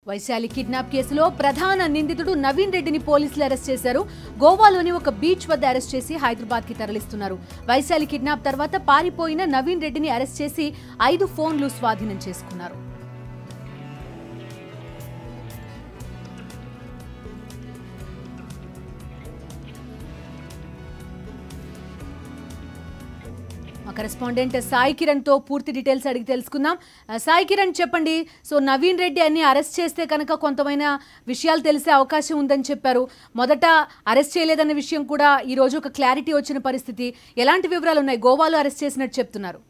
Vaishali kidnap కేసులో ప్రధాన నిందితుడు నవీన్ రెడ్డిని పోలీసులు అరెస్ట్ చేశారు గోవాలోని ఒక బీచ్ వద్ద అరెస్ట్ చేసి హైదరాబాద్ కి తరలిస్తున్నారు వైశాలి కిడ్నాప్ తర్వాత పారిపోయిన నవీన్ రెడ్డిని అరెస్ట్ చేసి ఐదు ఫోన్లు స్వాధీనం చేసుకున్నారు మా కరెస్పాండెంట్ సాయి కిరణ్ తో పూర్తి డీటెయిల్స్ అడిగి తెలుసుకుందాం ఆ, సాయి కిరణ్ చెప్పండి సో నవీన్ రెడ్డి అన్ని అరెస్ట్ చేస్తే కనుక కొంతమైన విషయాలు తెలిసే అవకాశం ఉందని చెప్పారు మొదట అరెస్ట్ చేయలేదన్న విషయం కూడా ఈ రోజు ఒక క్లారిటీ వచ్చిన పరిస్థితి ఎలాంటి వివరాలు ఉన్నాయి గోవాలో అరెస్ట్ చేసినట్టు చెప్తున్నారు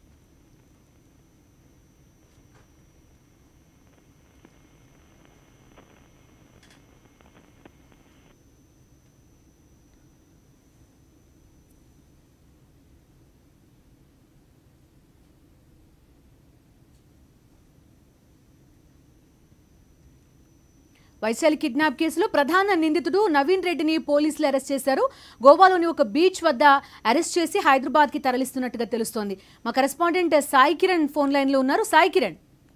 వైశాలి కిడ్నాప్ కేసులో ప్రధాన నిందితుడు నవీన్ రెడ్డిని పోలీసులు అరెస్ట్ చేశారు గోవాలోని ఒక బీచ్ వద్ద అరెస్ట్ చేసి హైదరాబాద్ కి తరలిస్తున్నట్టుగా తెలుస్తోంది మా correspondent Sai Kiran phone line లో ఉన్నారు సాయి కిరణ్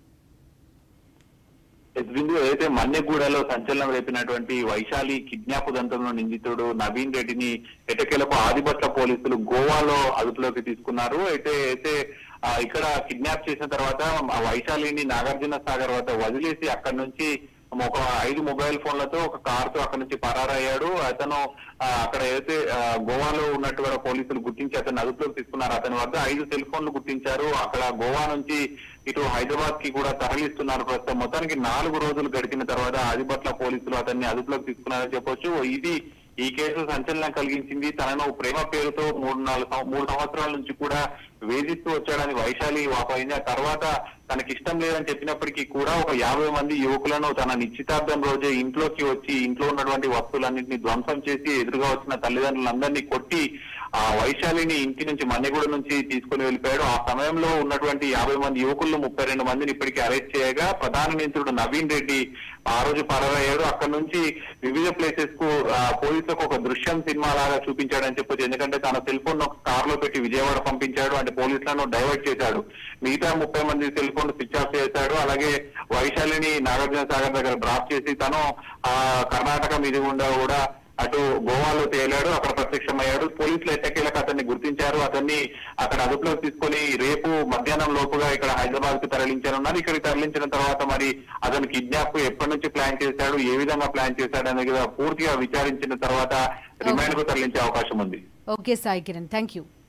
బిందు ఏదైతే మన్నెగూడలో సంచలనం రేపినటువంటి వైశాలి కిడ్నాప్ దంతంలో నిందితుడు నవీన్ రెడ్డిని ఎటకేలకు ఆదిబట్ల పోలీసులు గోవాలో అదుపులోకి తీసుకున్నారు అయితే అయితే ఆ, ఇక్కడ కిడ్నాప్ చేసిన తర్వాత ఆ వైశాలిని నాగార్జున సాగర్ వద్ద వదిలేసి అక్కడి నుంచి ఒక ఐదు మొబైల్ ఫోన్లతో ఒక కార్ తో అక్కడ నుంచి పరారయ్యాడు అతను ఆ, అక్కడ ఏదైతే ఆ, గోవాలో ఉన్నట్టు కూడా పోలీసులు గుర్తించి అతను అదుపులోకి తీసుకున్నారు అతని వద్ద ఐదు సెల్ ఫోన్లు గుర్తించారు అక్కడ గోవా నుంచి ఇటు హైదరాబాద్ కి కూడా తరలిస్తున్నారు ప్రస్తుతం మొత్తానికి నాలుగు రోజులు గడిచిన తర్వాత ఆదిపట్ల పోలీసులు అతన్ని అదుపులోకి తీసుకున్నారని చెప్పొచ్చు ఇది ఈ కేసు సంచలనం కలిగించింది తనను ప్రేమ పేరుతో మూడు నాలుగు సం- మూడు సంవత్సరాల నుంచి కూడా వేధిస్తూ వచ్చాడని వైశాలి వాపోయింది ఆ తర్వాత తనకి ఇష్టం లేదని చెప్పినప్పటికీ కూడా ఒక యాభై మంది యువకులను తన నిశ్చితార్థం రోజే ఇంట్లోకి వచ్చి ఇంట్లో ఉన్నటువంటి వస్తువులన్నింటినీ ధ్వంసం చేసి ఎదురుగా వచ్చిన తల్లిదండ్రులందరినీ కొట్టి ఆ వైశాలిని ఇంటి నుంచి మన్నెగూడ నుంచి తీసుకుని వెళ్ళిపోయాడు ఆ సమయంలో ఉన్నటువంటి యాభై మంది యువకుల్లో ముప్పై రెండు మందిని ఇప్పటికీ అరెస్ట్ చేయగా ప్రధాన నిందితుడు నవీన్ రెడ్డి ఆ రోజు పరారయ్యాడు అక్కడ నుంచి వివిధ ప్లేసెస్ కు ఆ, పోలీసులకు ఒక దృశ్యం సినిమా లాగా చూపించాడని చెప్పొచ్చు ఎందుకంటే తన సెల్ ఫోన్ ఒక కార్ లో పెట్టి విజయవాడ పంపించాడు అంటే పోలీసులను డైవర్ట్ చేశాడు మిగతా ముప్పై మంది సెల్ ఫోన్ స్విచ్ ఆఫ్ చేశాడు అలాగే వైశాలిని నాగార్జున సాగర్ దగ్గర డ్రాప్ చేసి తను ఆ కర్ణాటక మీద గుండా కూడా అటు గోవాలో తేలాడు అక్కడ ప్రత్యక్షమయ్యాడు పోలీసులు ఎట్టకేలకు అతన్ని గుర్తించారు అతన్ని అక్కడ అదుపులోకి తీసుకొని రేపు మధ్యాహ్నం లోపుగా ఇక్కడ హైదరాబాద్ కు తరలించారన్నారు ఇక్కడికి తరలించిన తర్వాత మరి అతను కిడ్నాప్ ఎప్పటి నుంచి ప్లాన్ చేశాడు ఏ విధంగా ప్లాన్ చేశాడు అనేది కూడా పూర్తిగా విచారించిన తర్వాత రిమాండ్ కు తరలించే అవకాశం ఉంది okay Sai Kiran thank you